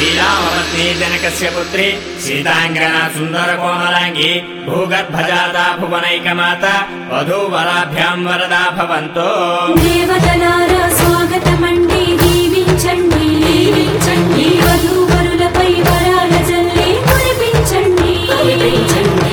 శ్రీరామపత్ని జనకస్య పుత్రి సీతాంగన సుందర కోమలాంగి భూగర్భజాతా భువనైకమాత వధూవరాభ్యాం వరదా భవంతో దేవతలారా స్వాగతమండి దీవించండి దీవించండి వధూవరులపై వరాల జల్లి కురిపించండి కురిపించండి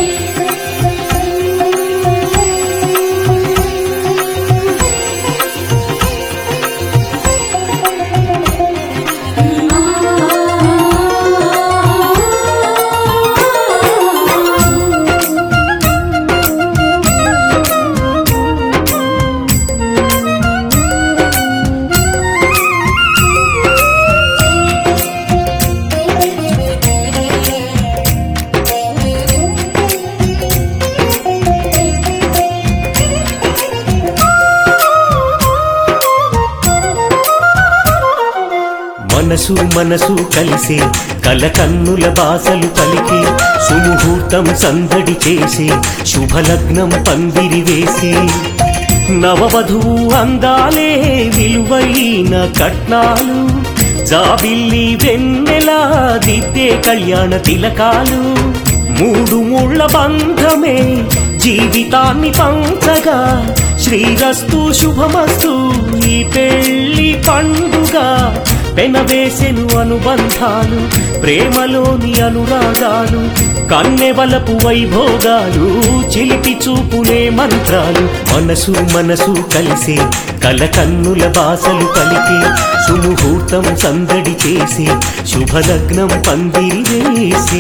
మనసు మనసు కలిసే కలకన్నుల బాసలు పలికి సుముహూర్తం సందడి చేసి శుభలగ్నం పందిరి వేసి నవవధువు అందాలే విలువైన కట్నాలు జాబిల్లి వెన్నెలా దిద్దే కళ్యాణ తిలకాలు మూడు ముళ్ళ బంధమే జీవితాన్ని పంచగా శ్రీరస్తు శుభమస్తు ఈ పెళ్లి పండుగ పెనవేసెను అనుబంధాలు ప్రేమలోని అనురాగాలు కన్నెవలపు వైభోగాలు చిలిపి చూపులే మంత్రాలు మనసు మనసు కలిసే కలకన్నుల బాసలు పలికి సుముహూర్తం సందడి చేసి శుభలగ్నం పందిరి వేసి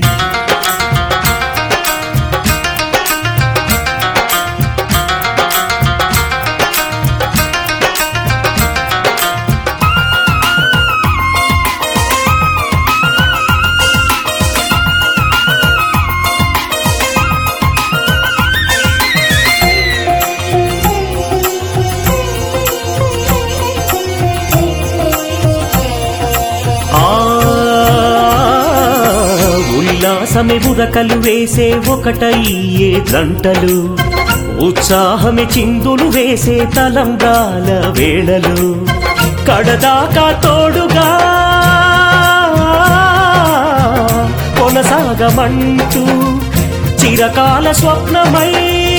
ఆ ఉల్లాసమే ఉరకలు వేసే ఒకటయ్యే దంటలు ఉత్సాహమే చిందులు వేసే తలంబ్రాల వేళలు కడదాకా తోడుగా కొనసాగమంటూ చిరకాల స్వప్నమై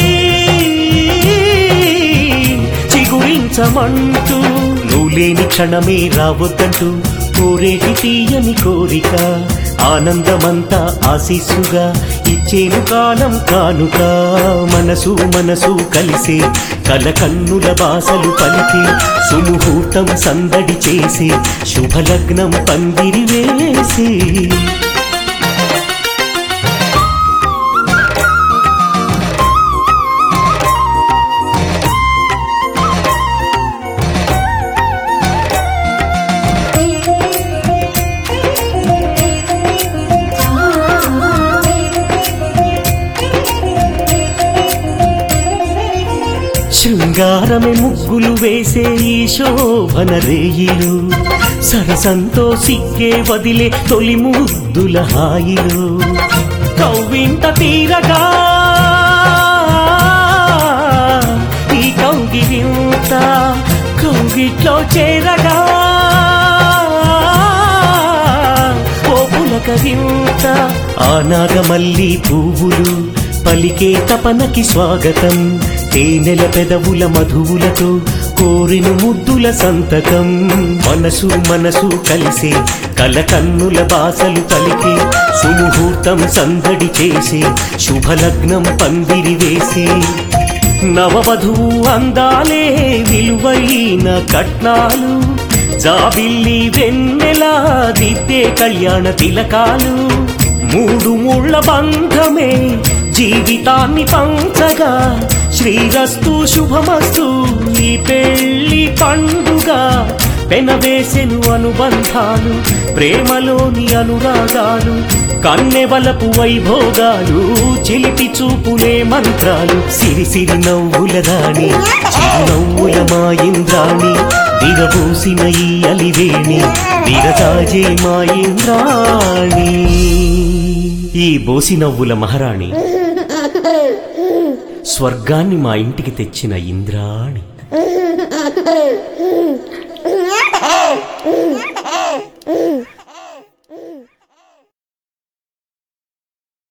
చిగురించమంటూ నువ్వు లేని క్షణమే రావద్దంటూ కోరేటి తీయని కోరిక ఆనందమంతా ఆశీస్సుగా ఇచ్చేను కాలం కానుక మనసు మనసు కలిసి కలకన్నుల బాసలు పలికి సుముహూర్తం సందడి చేసి శుభలగ్నం పందిరి వేసి శృంగారమే ముగ్గులు వేసే ఈ శోభన రేయిలు సరసంతో సిక్కే వదిలే తొలి ముద్దుల హాయిలు కవ్వింత తీరగా ఈ కౌగిలింత కౌగిట్లో చేరగా ఓ పులకరింత ఆనాగమల్లి పువ్వులు పలికే తపనకి స్వాగతం తేనెల పెదవుల మధువులతో కోరిన ముద్దుల సంతకం మనసు మనసు కలిసే కలకన్నుల బాసలు పలికి సుముహూర్తం సందడి చేసి శుభలగ్నం పందిరి వేసి నవవధువు అందాలే విలువైన కట్నాలు జాబిల్లి వెన్నెలా దిద్దే కళ్యాణ తిలకాలు మూడు ముళ్ళ బంధమే జీవితాన్ని పంచగా శ్రీరస్తు శుభమస్తు ఈ పెళ్లి పండుగ పెనవేసెను అనుబంధాలు ప్రేమలోని అనురాగాలు కన్నెవలపు వైభోగాలు చిలిపి చూపులే మంత్రాలు సిరి సిరి నవ్వుల దాని చిరునవ్వుల మా ఇంద్రాణి విరబూసిన ఈ అలివేణి విరజాజే మా ఇంద్రాణి ఈ బోసి నవ్వుల మహారాణి స్వర్గాన్ని మా ఇంటికి తెచ్చిన ఇంద్రాణి